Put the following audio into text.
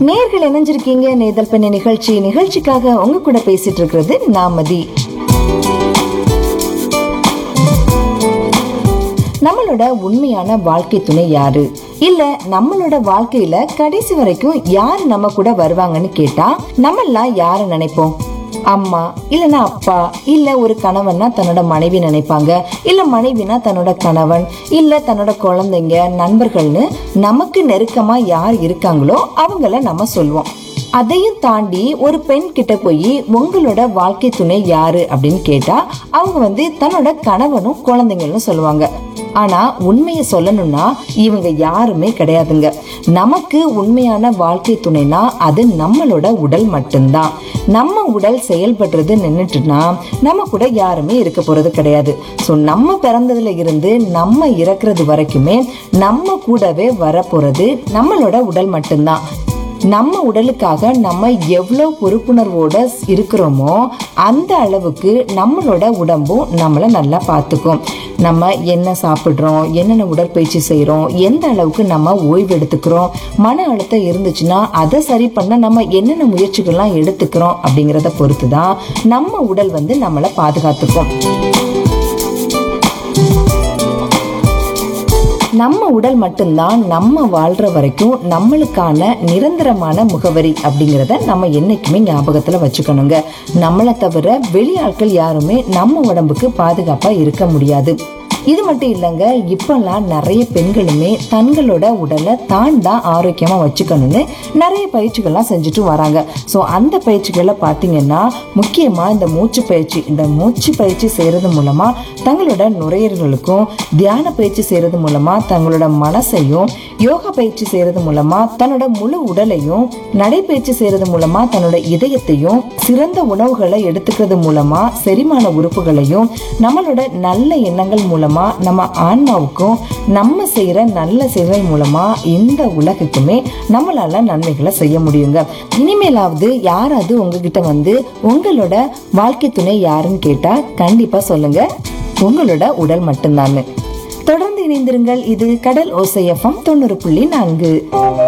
நேர்கள் இணைஞ்சிருக்கீங்க நேதல் பெண்ணை நிகழ்ச்சி நிகழ்ச்சிக்காக உங்க கூட பேசிட்டு இருக்கிறது நாமதி நம்மளோட உண்மையான வாழ்க்கை துணை யாரு இல்ல நம்மளோட வாழ்க்கையில கடைசி வரைக்கும் யார் நம்ம கூட வருவாங்கன்னு கேட்டா நம்மெல்லாம் யார நினைப்போம் அம்மா இல்லனா அப்பா இல்ல ஒரு கணவன்னா தன்னோட மனைவி நினைப்பாங்க இல்ல மனைவினா தன்னோட கணவன் இல்ல தன்னோட குழந்தைங்க நண்பர்கள்னு நமக்கு நெருக்கமா யார் இருக்காங்களோ அவங்கள நம்ம சொல்வோம் அதையும் தாண்டி ஒரு பெண் கிட்ட போய் உங்களோட வாழ்க்கை துணை யாரு அப்படின்னு கேட்டா அவங்க வந்து தன்னோட கணவனும் குழந்தைங்களும் சொல்லுவாங்க ஆனா உண்மையை சொல்லணும்னா இவங்க யாருமே கிடையாதுங்க நமக்கு உண்மையான வாழ்க்கை துணைனா அது நம்மளோட உடல் மட்டும்தான் நம்ம உடல் செயல்படுறது நின்றுட்டுனா நம்ம கூட யாருமே இருக்க போறது கிடையாது ஸோ நம்ம பிறந்ததுல இருந்து நம்ம இறக்குறது வரைக்குமே நம்ம கூடவே வரப்போறது நம்மளோட உடல் மட்டும்தான் நம்ம உடலுக்காக நம்ம எவ்வளோ பொறுப்புணர்வோட இருக்கிறோமோ அந்த அளவுக்கு நம்மளோட உடம்பும் நம்மளை நல்லா பார்த்துக்கும் நம்ம என்ன சாப்பிட்றோம் என்னென்ன உடற்பயிற்சி செய்கிறோம் எந்த அளவுக்கு நம்ம ஓய்வு எடுத்துக்கிறோம் மன அழுத்தம் இருந்துச்சுன்னா அதை சரி பண்ண நம்ம என்னென்ன முயற்சிகள்லாம் எடுத்துக்கிறோம் அப்படிங்கிறத பொறுத்து தான் நம்ம உடல் வந்து நம்மளை பாதுகாத்துக்கும் நம்ம உடல் மட்டும்தான் நம்ம வாழ்ற வரைக்கும் நம்மளுக்கான நிரந்தரமான முகவரி அப்படிங்கிறத நம்ம என்னைக்குமே ஞாபகத்துல வச்சுக்கணுங்க நம்மளை தவிர வெளி ஆட்கள் யாருமே நம்ம உடம்புக்கு பாதுகாப்பா இருக்க முடியாது இது மட்டும் இல்லைங்க இப்பெல்லாம் நிறைய பெண்களுமே தங்களோட உடலை தான் தான் ஆரோக்கியமா வச்சுக்கணும்னு நிறைய பயிற்சிகள்லாம் செஞ்சுட்டு வராங்க ஸோ அந்த பயிற்சிகளை பார்த்தீங்கன்னா முக்கியமா இந்த மூச்சு பயிற்சி இந்த மூச்சு பயிற்சி செய்யறது மூலமா தங்களோட நுரையீரலுக்கும் தியான பயிற்சி செய்யறது மூலமா தங்களோட மனசையும் யோகா பயிற்சி செய்யறது மூலமா தன்னோட முழு உடலையும் நடைப்பயிற்சி செய்யறது மூலமா தன்னோட இதயத்தையும் சிறந்த உணவுகளை எடுத்துக்கிறது மூலமா செரிமான உறுப்புகளையும் நம்மளோட நல்ல எண்ணங்கள் மூலமா நம்ம ஆன்மாவுக்கும் நம்ம செய்யற நல்ல செயல்கள் மூலமா இந்த உலகுக்குமே நம்மளால நன்மைகளை செய்ய முடியுங்க இனிமேலாவது யாராவது உங்ககிட்ட வந்து உங்களோட வாழ்க்கை துணை யாருன்னு கேட்டா கண்டிப்பா சொல்லுங்க உங்களோட உடல் மட்டும்தான் தொடர்ந்து இணைந்திருங்கள் இது கடல் ஓசையஃபம் தொண்ணூறு புள்ளி நான்கு